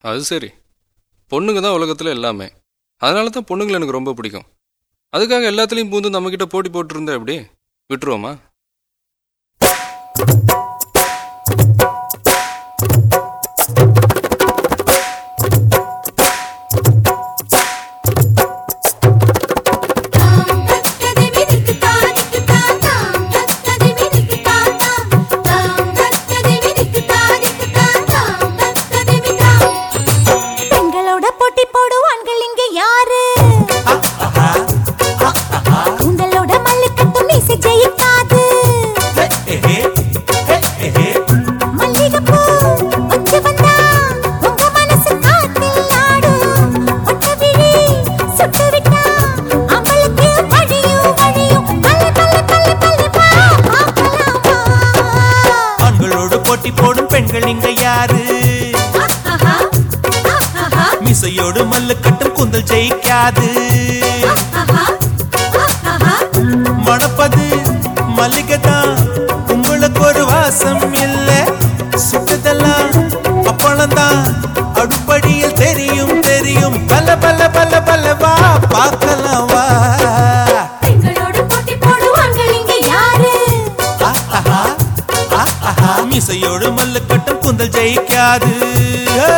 அது சரி பொண்ணுங்க தான் உலகத்தில் எல்லாமே அதனால தான் பொண்ணுங்களை எனக்கு ரொம்ப பிடிக்கும் அதுக்காக எல்லாத்துலேயும் பூந்து நம்மக்கிட்ட போட்டி போட்டுருந்தா எப்படி விட்டுருவோமா பெண்களோட போட்டி போடுவான்கள் இங்க யாரு உங்களோட மல்லுக்கட்டும் மீசை ஜெயிக்காது மல்லிகைப்பூ வச்சு வந்தா உங்க மனசு காத்தில் ஆடும் ஒட்ட விழி சுட்டு விட்டா அவளுக்கு வழியும் வழியும் பல்ல பல்ல பல்ல பல்ல வா பார்க்கலாமா ஆண்களோடு போட்டி போடும் பெண்கள் இங்க யாரு ஆஹா ஆஹா மிசையோடு மல்லு கட்டும் குந்தல் ஜெயிக்காது ஆஹா ஆஹா மணப்பது மல்லிகை தான் உங்களுக்கு ஒரு வாசம் இல்ல சுட்டதெல்லாம் அப்பளம் தான் அடுப்படியில் தெரியும் தெரியும் பல பல பல பல வா பார்க்கலாம் வா பெண்களோட போட்டி போடுவான்கள் இங்க யாரு ஆஹா, ஆஹா, மிசையோடு மல்லு கட்டும் குந்தல் ஜெயிக்காது ஏ.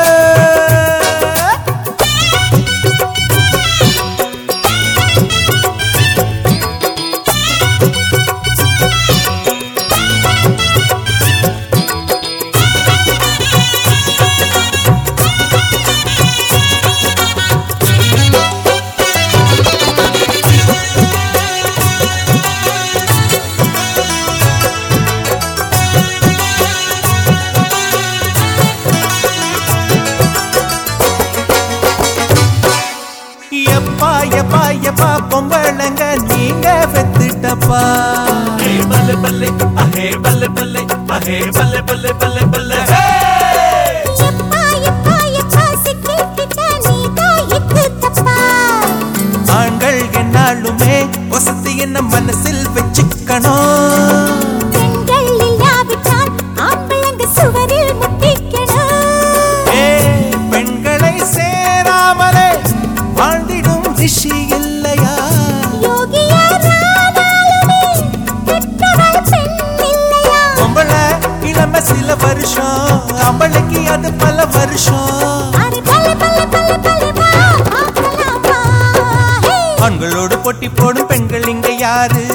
எப்பா எப்பா எப்பா பொம்பளைங்க நீங்க வெத்துட்டப்பா பல்ல பல்ல அஹே பல்ல பல்ல அஹே பல்ல பல்ல பல்ல பல்ல எப்பா எப்பா எப்பா சிக்கிக்கிட்ட நீதான் இக்கு தப்பா ஆண்கள் என்னாலுமே வசதி என்ன மனசில் வச்சுக்கணும் பெண்கள் இல்லாவிட்டால் ஆம்பளங்க சுவரில் முட்டிக்கணும் ஏ பெண்களை சேராமலே வாழ்ந்திடும் ரிஷி இல்லையா யோகியாரானாலுமே கெட்டவள் பெண் இல்லையா பொம்பளை இளம சில வருஷம் அவளுக்கு அது பல வருஷம் அरे பல்ல பல்ல பல்ல பல்ல வா பார்க்கலாமா ஹே ஆண்களோடு போட்டி போடும் பெண்கள் இங்க யாரு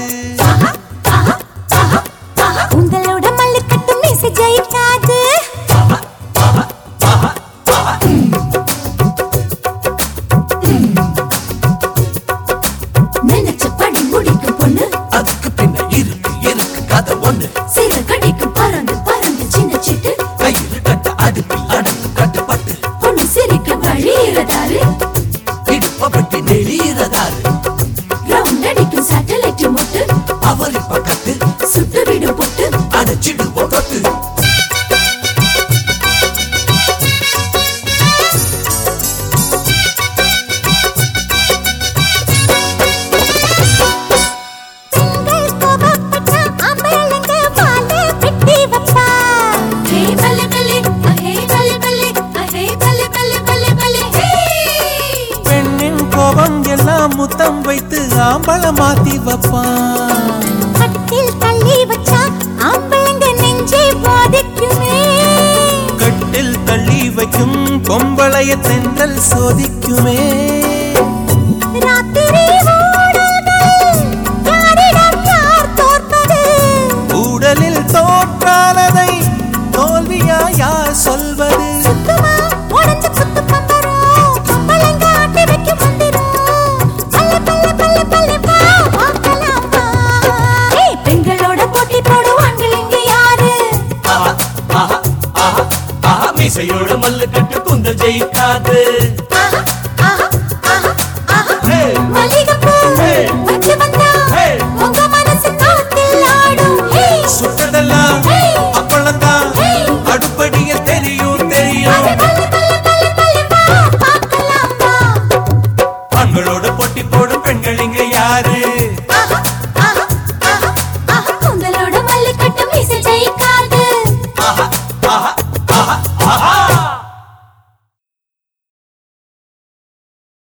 உங்களோட மல்லுக்கட்டு மீசை ஜெயிக்காது நினைச்சபடி முடிக்கும் பொண்ணு அதுக்கு பின்ன இருக்கு இருக்கு கதை ஒண்ணு சிறு கடிக்கும் பறந்து பறந்து சின்ன சிட்டு கையில கட்ட அடுப்பில் அடங்கு கட்டுப்பட்டு பொண்ணு சிரிக்க வழியிறதாரு இடுப்ப பட்டி நெளியறதாரு ரவுண்ட் அடிக்கும் சேட்டலைட் முட்டு அவரி பக்கத்து சுட்டு விடும் பொட்டு அடைச்சிடுவோம் தொட்டு பெண்கள் கோபப்பட்டா ஆம்பளைங்க வாழை வெட்டி வைப்பா. ஹே பல்லே பல்லே, அஹே பல்லே பல்லே, அஹே பல்லே பல்லே பல்லே பல்லே, ஹே. பெண்ணின் கோபம் எல்லாம் முத்தம் வைத்து ஆம்பள மாத்தி வைப்பான் கட்டில் தள்ளி வச்சா ஆம்பளைங்க நெஞ்சே பாதிக்குமே. கட்டில் தள்ளி வைக்கும் பொம்பளைய தென்றல் சோதிக்குமே ராத்திரி ஊடல்கள், யாரிடம் யார் தோற்பது? ஊடலில் தோற்றாலதை தோல்வியா யார் சொல்வது சுத்தமா உடைஞ்ச குத்து பம்பரம், பொம்பளைங்க ஆட்டி வைக்கும் மந்திரம். பல்லே பல்லே பல்லே பல்லே வா, பார்க்கலாமா? ஹே, பெண்களோட போட்டி போடும் ஆண்கள் இங்க யாரு ஆஹா, ஆஹா, ஆஹா, ஆஹா, மீசையோட மல்லு கட்டு குந்தல் ஜெயிக்காது ஆஹா